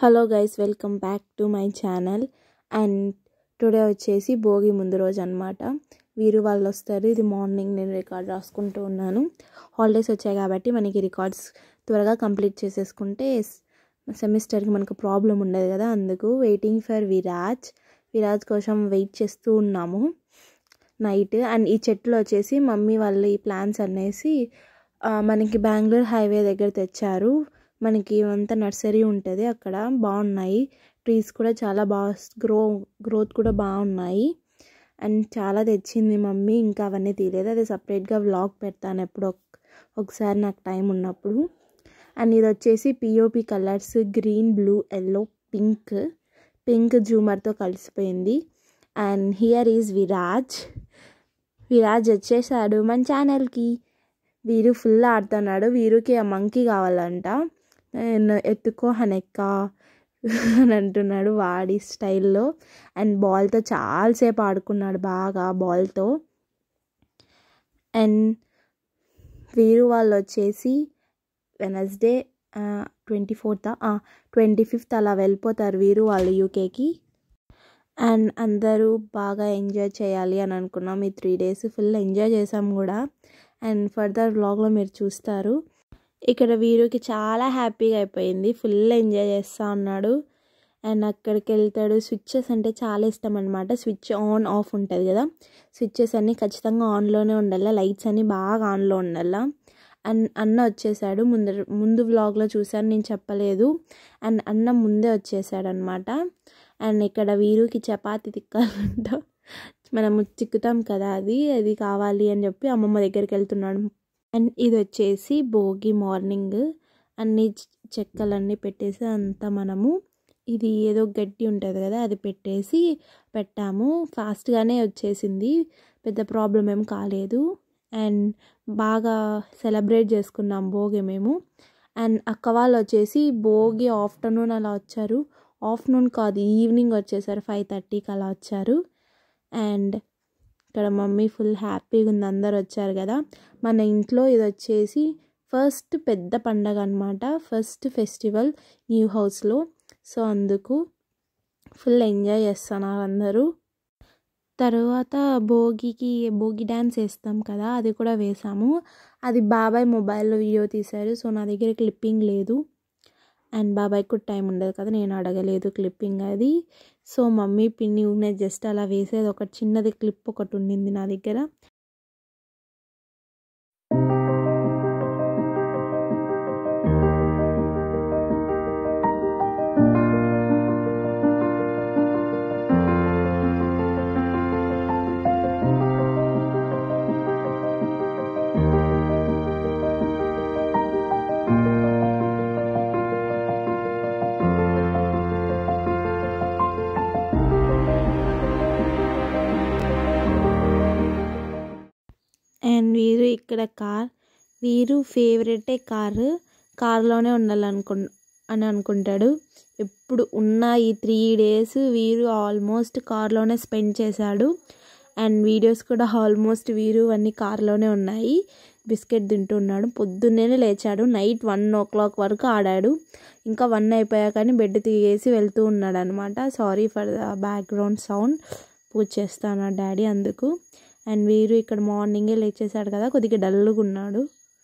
hello guys welcome back to my channel and today వచ్చేసి భోగి ముందు రోజు అనమాట వీరు వాళ్ళు వస్తారు ఇది మార్నింగ్ నేను రికార్డ్ రాసుకుంటూ ఉన్నాను హాలిడేస్ వచ్చాయి కాబట్టి మనకి రికార్డ్స్ త్వరగా కంప్లీట్ చేసేసుకుంటే సెమిస్టర్కి మనకు ప్రాబ్లం ఉండదు కదా అందుకు వెయిటింగ్ ఫర్ విరాజ్ విరాజ్ కోసం వెయిట్ చేస్తూ ఉన్నాము నైట్ అండ్ ఈ చెట్లు వచ్చేసి మమ్మీ వాళ్ళు ఈ ప్లాన్స్ అనేసి ఆ, మనకి బెంగళూరు హైవే దగ్గర తెచ్చారు మనకి అంతా నర్సరీ ఉంటుంది అక్కడ బాగున్నాయి ట్రీస్ కూడా చాలా బాగా గ్రో గ్రోత్ కూడా బాగున్నాయి అండ్ చాలా తెచ్చింది మమ్మీ ఇంకా అవన్నీ తీయలేదు అది సపరేట్గా వ్లాగ్ పెడతాను ఎప్పుడు ఒక- ఒకసారి నాకు టైం ఉన్నప్పుడు అండ్ ఇది వచ్చేసి POP colours green blue yellow pink pink జూమర్తో కలిసిపోయింది and here is Viraj Viraj వచ్చేసాడు మన ఛానల్కి వీరు ఫుల్ ఆడుతున్నాడు వీరుకి ఆ మంకీ కావాలంట నేను ఎత్తుకో హనెక్క అని అంటున్నాడు వాడి స్టైల్లో అండ్ బాల్తో చాలాసేపు ఆడుకున్నాడు బాగా బాల్తో అండ్ వీరు వాళ్ళు వచ్చేసి Wednesday twenty fourth twenty fifth అలా వెళ్ళిపోతారు వీరు వాళ్ళు యూకేకి అండ్ అందరూ బాగా ఎంజాయ్ చేయాలి అని అనుకున్నాం ఈ త్రీ డేస్ ఫుల్ ఎంజాయ్ చేసాం కూడా అండ్ ఫర్దర్ వ్లాగ్లో మీరు చూస్తారు ఇక్కడ వీరుకి చాలా హ్యాపీగా అయిపోయింది ఫుల్ ఎంజాయ్ చేస్తూ ఉన్నాడు అండ్ అక్కడికి వెళ్తాడు స్విచ్చెస్ అంటే చాలా ఇష్టం అనమాట స్విచ్ ఆన్ ఆఫ్ ఉంటుంది కదా స్విచ్చెస్ అన్నీ ఖచ్చితంగా ఆన్లోనే ఉండాలి లైట్స్ అన్నీ బాగా ఆన్లో ఉండాలి అండ్ అన్న వచ్చేసాడు ముందు ముందు వ్లాగ్లో చూసాను నేను చెప్పలేదు అండ్ అన్న ముందే వచ్చేసాడు అనమాట అండ్ ఇక్కడ వీరుకి చపాతి తిక్కాలంట మనము చిక్కుతాం కదా అది అది కావాలి అని చెప్పి అమ్మమ్మ దగ్గరికి వెళ్తున్నాడు అండ్ ఇది వచ్చేసి భోగి మార్నింగ్ అన్ని చె- చెక్కలన్నీ పెట్టేసి అంతా మనము ఇది ఏదో గడ్డి ఉంటుంది కదా అది పెట్టేసి పెట్టాము ఫాస్ట్గానే వచ్చేసింది పెద్ద ప్రాబ్లం ఏం కాలేదు అండ్ బాగా సెలబ్రేట్ చేసుకున్నాం భోగి మేము అండ్ అక్క వాళ్ళు వచ్చేసి భోగి ఆఫ్టర్నూన్ అలా వచ్చారు ఆఫ్టర్నూన్ కాదు ఈవినింగ్ వచ్చేసారు ఫైవ్ థర్టీకి అలా వచ్చారు అండ్ ఇక్కడ మమ్మీ ఫుల్ హ్యాపీగా ఉంది అందరు వచ్చారు కదా మన ఇంట్లో ఇది వచ్చేసి ఫస్ట్ పెద్ద పండగ అనమాట ఫస్ట్ ఫెస్టివల్ న్యూ హౌస్లో సో అందుకు ఫుల్ ఎంజాయ్ చేస్తున్నారు అందరూ తర్వాత భోగికి భోగి డ్యాన్స్ వేస్తాం కదా అది కూడా వేసాము అది బాబాయ్ మొబైల్లో వీడియో తీశారు సో నా దగ్గర క్లిప్పింగ్ లేదు అండ్ బాబాయ్కి కూడా టైం ఉండదు కదా నేను అడగలేదు క్లిప్పింగ్ అది సో మమ్మీ పిన్ని ఊనే జస్ట్ అలా వేసేది ఒక చిన్నది క్లిప్ ఒకటి ఉండింది నా దగ్గర అండ్ వీరు ఇక్కడ కార్ వీరు ఫేవరెటే కారు కార్లోనే ఉండాలనుకు అని అనుకుంటాడు ఎప్పుడు ఉన్న ఈ త్రీ డేస్ వీరు ఆల్మోస్ట్ కార్లోనే స్పెండ్ చేశాడు అండ్ వీడియోస్ కూడా ఆల్మోస్ట్ వీరు అన్ని కార్లోనే ఉన్నాయి బిస్కెట్ తింటున్నాడు పొద్దున్నే లేచాడు నైట్ వన్ ఓ క్లాక్ వరకు ఆడాడు ఇంకా వన్ అయిపోయా కానీ బెడ్ తీగేసి వెళ్తూ ఉన్నాడు అనమాట sorry for the background sound పూజ చేస్తాను డాడీ అందుకు అండ్ వీరు ఇక్కడ మార్నింగే లేచేసాడు కదా కొద్దిగా డల్గా ఉన్నాడు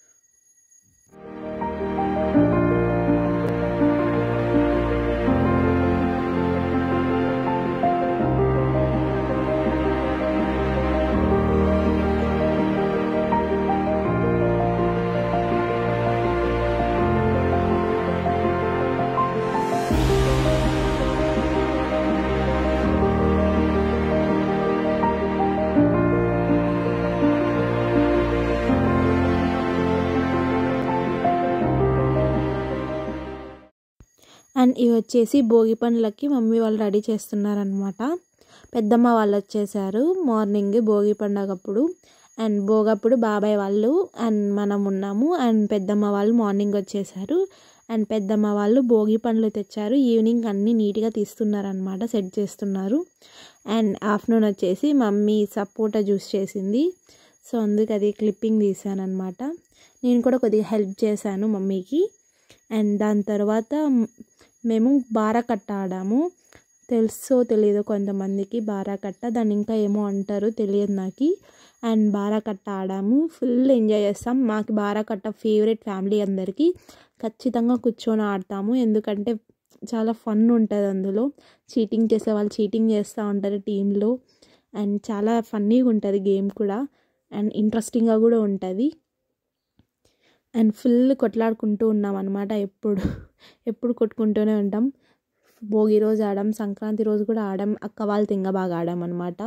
అండ్ ఇవి వచ్చేసి భోగి పండ్లకి మమ్మీ వాళ్ళు రెడీ చేస్తున్నారనమాట పెద్దమ్మ వాళ్ళు వచ్చేసారు మార్నింగ్ భోగి పండగప్పుడు అండ్ భోగప్పుడు బాబాయ్ వాళ్ళు అండ్ మనం ఉన్నాము అండ్ పెద్దమ్మ వాళ్ళు మార్నింగ్ వచ్చేసారు అండ్ పెద్దమ్మ వాళ్ళు భోగి పండ్లు తెచ్చారు ఈవినింగ్ అన్నీ నీట్గా తీస్తున్నారనమాట సెట్ చేస్తున్నారు అండ్ ఆఫ్టర్నూన్ వచ్చేసి మమ్మీ సపోటా జ్యూస్ చేసింది సో అందుకు అది క్లిప్పింగ్ తీసాను అనమాట నేను కూడా కొద్దిగా హెల్ప్ చేశాను మమ్మీకి అండ్ దాని తర్వాత మేము బారాకట్ట ఆడాము తెలుసో తెలియదో కొంతమందికి బారాకట్ట దాన్ని ఇంకా ఏమో అంటారు తెలియదు నాకు అండ్ బారాకట్ట ఆడాము ఫుల్ ఎంజాయ్ చేస్తాం మాకు బారాకట్ట ఫేవరెట్ ఫ్యామిలీ అందరికీ ఖచ్చితంగా కూర్చొని ఆడతాము ఎందుకంటే చాలా ఫన్ ఉంటుంది అందులో చీటింగ్ చేసే వాళ్ళు చీటింగ్ చేస్తూ ఉంటారు టీంలో అండ్ చాలా ఫన్నీగా ఉంటుంది గేమ్ కూడా అండ్ ఇంట్రెస్టింగ్గా కూడా ఉంటుంది అండ్ ఫుల్ కొట్లాడుకుంటూ ఉన్నాం అనమాట ఎప్పుడు ఎప్పుడు కొట్టుకుంటూనే ఉంటాం భోగి రోజు ఆడాం సంక్రాంతి రోజు కూడా ఆడాం అక్క వాళ్ళతో ఇంకా బాగా ఆడాం అనమాట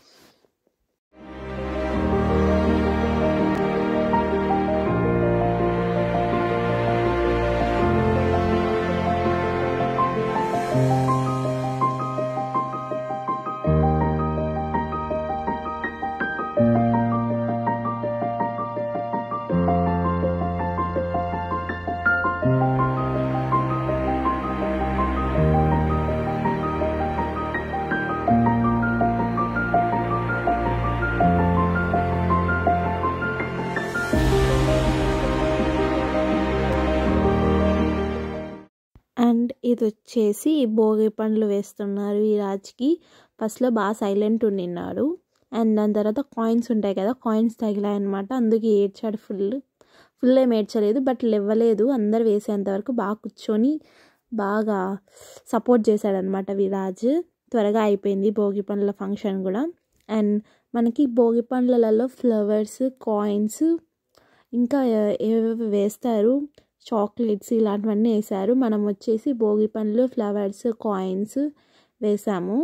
అండ్ ఇది వచ్చేసి భోగి పండ్లు వేస్తున్నారు ఈ రాజ్కి ఫస్ట్లో బాగా సైలెంట్ ఉండినాడు అండ్ దాని తర్వాత కాయిన్స్ ఉంటాయి కదా కాయిన్స్ తగిలాయి అనమాట అందుకే ఏడ్చాడు ఫుల్ ఫుల్ ఏం ఏడ్చలేదు బట్ లేవ్వలేదు అందరు వేసేంత వరకు బాగా కూర్చొని బాగా సపోర్ట్ చేశాడనమాట విరాజ్ త్వరగా అయిపోయింది భోగి పండ్ల ఫంక్షన్ కూడా అండ్ మనకి భోగి పండ్లలో ఫ్లవర్స్ కాయిన్స్ ఇంకా ఏవేవి వేస్తారు చాక్లెట్స్ ఇలాంటివన్నీ వేసారు మనం వచ్చేసి భోగి పండ్లు ఫ్లవర్స్ కాయిన్స్ వేసాము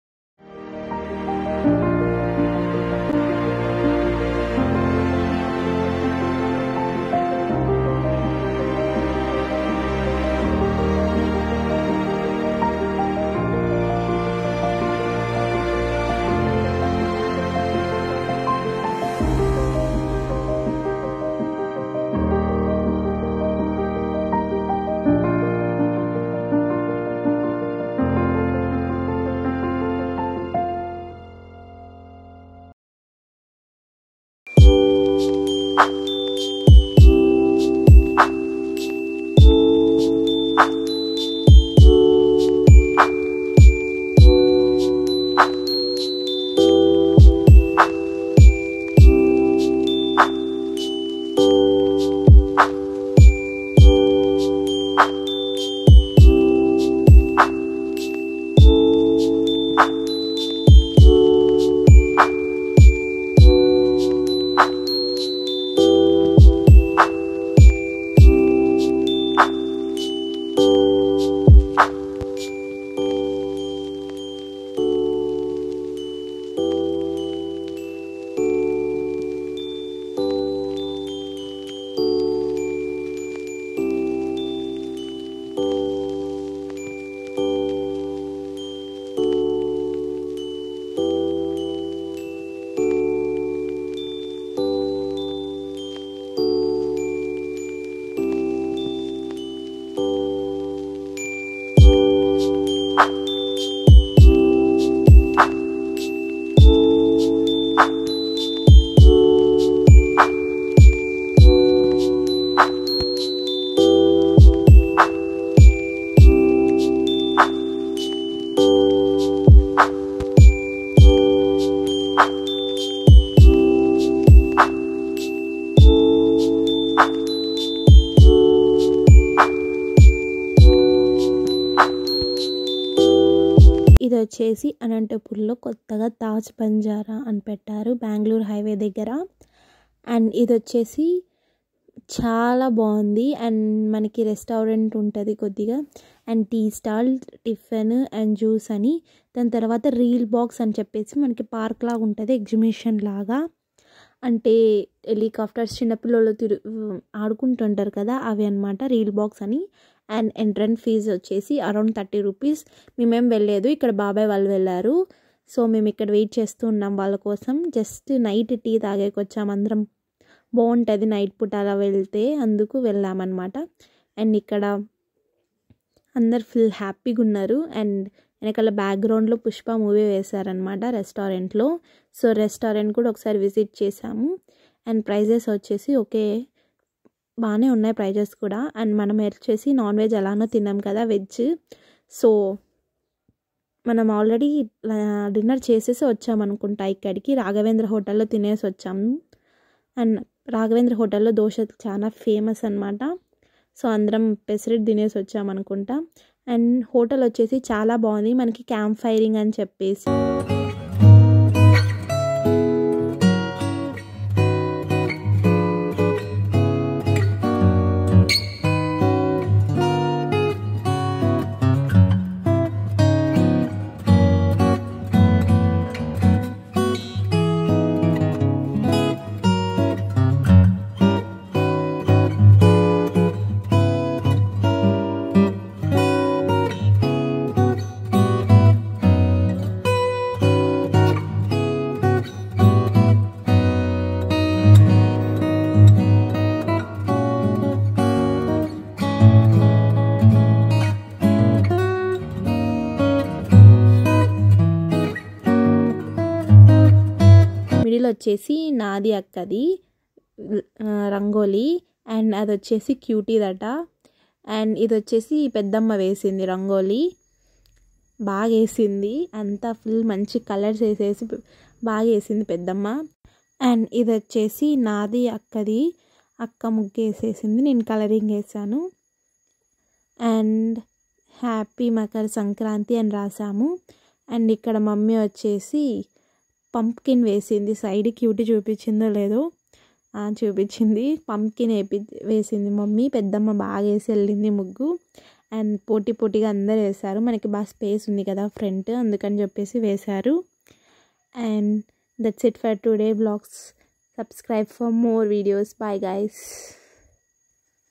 ఇది వచ్చేసి అనంతపూర్లో కొత్తగా తాజ్ బంజారా అని పెట్టారు బెంగళూరు హైవే దగ్గర అండ్ ఇది వచ్చేసి చాలా బాగుంది అండ్ మనకి రెస్టారెంట్ ఉంటుంది కొద్దిగా and tea stall tiffin and juice అని దాని తర్వాత రీల్ బాక్స్ అని చెప్పేసి మనకి పార్క్ లాగా ఉంటుంది ఎగ్జిబిషన్ లాగా అంటే హెలికాప్టర్స్ చిన్నపిల్లలు తిరు ఆడుకుంటుంటారు కదా అవి అనమాట రీల్ బాక్స్ అని అండ్ ఎంట్రన్స్ ఫీజు వచ్చేసి అరౌండ్ థర్టీ రూపీస్ మేమేం వెళ్ళలేదు ఇక్కడ బాబాయ్ వాళ్ళు వెళ్ళారు సో మేము ఇక్కడ వెయిట్ చేస్తూ ఉన్నాం వాళ్ళ కోసం జస్ట్ నైట్ టీ తాగేకి వచ్చాం అందరం బాగుంటుంది నైట్ పూట అలా వెళ్తే అందుకు వెళ్ళామన్నమాట అండ్ ఇక్కడ అందరు ఫుల్ హ్యాపీగా ఉన్నారు అండ్ వెనకాల బ్యాక్గ్రౌండ్లో పుష్ప మూవీ వేశారనమాట రెస్టారెంట్లో సో రెస్టారెంట్ కూడా ఒకసారి విజిట్ చేసాము అండ్ ప్రైజెస్ వచ్చేసి ఒకే బాగానే ఉన్నాయి ప్రైజెస్ కూడా అండ్ మనం వచ్చేసి నాన్ వెజ్ ఎలానో తిన్నాం కదా వెజ్ సో మనం ఆల్రెడీ డిన్నర్ చేసేసి వచ్చామనుకుంటా ఇక్కడికి రాఘవేంద్ర హోటల్లో తినేసి వచ్చాము అండ్ రాఘవేంద్ర హోటల్లో దోశ చాలా ఫేమస్ అనమాట సో అందరం పెసరెట్ తినేసి వచ్చామనుకుంటా అండ్ హోటల్ వచ్చేసి చాలా బాగుంది మనకి క్యాంప్ ఫైరింగ్ అని చెప్పేసి మిడిల్ వచ్చేసి నాది అక్కది రంగోలీ అండ్ అది వచ్చేసి క్యూటీదట అండ్ ఇది వచ్చేసి పెద్దమ్మ వేసింది రంగోలీ బాగా వేసింది అంతా ఫుల్ మంచి కలర్స్ వేసేసి బాగా వేసింది పెద్దమ్మ అండ్ ఇది వచ్చేసి నాది అక్కది అక్క ముగ్గు వేసేసింది నేను కలరింగ్ వేసాను అండ్ హ్యాపీ మకర సంక్రాంతి అని రాసాము అండ్ ఇక్కడ మమ్మీ వచ్చేసి పంప్కిన్ వేసింది సైడ్ క్యూటీ చూపించిందో లేదో చూపించింది పంప్కిన్ వేపి వేసింది మమ్మీ పెద్దమ్మ బాగా వేసి వెళ్ళింది ముగ్గు అండ్ పోటీ పోటీగా అందరు వేశారు మనకి బాగా స్పేస్ ఉంది కదా ఫ్రంట్ అందుకని చెప్పేసి వేశారు and that's it for today vlogs subscribe for more videos bye guys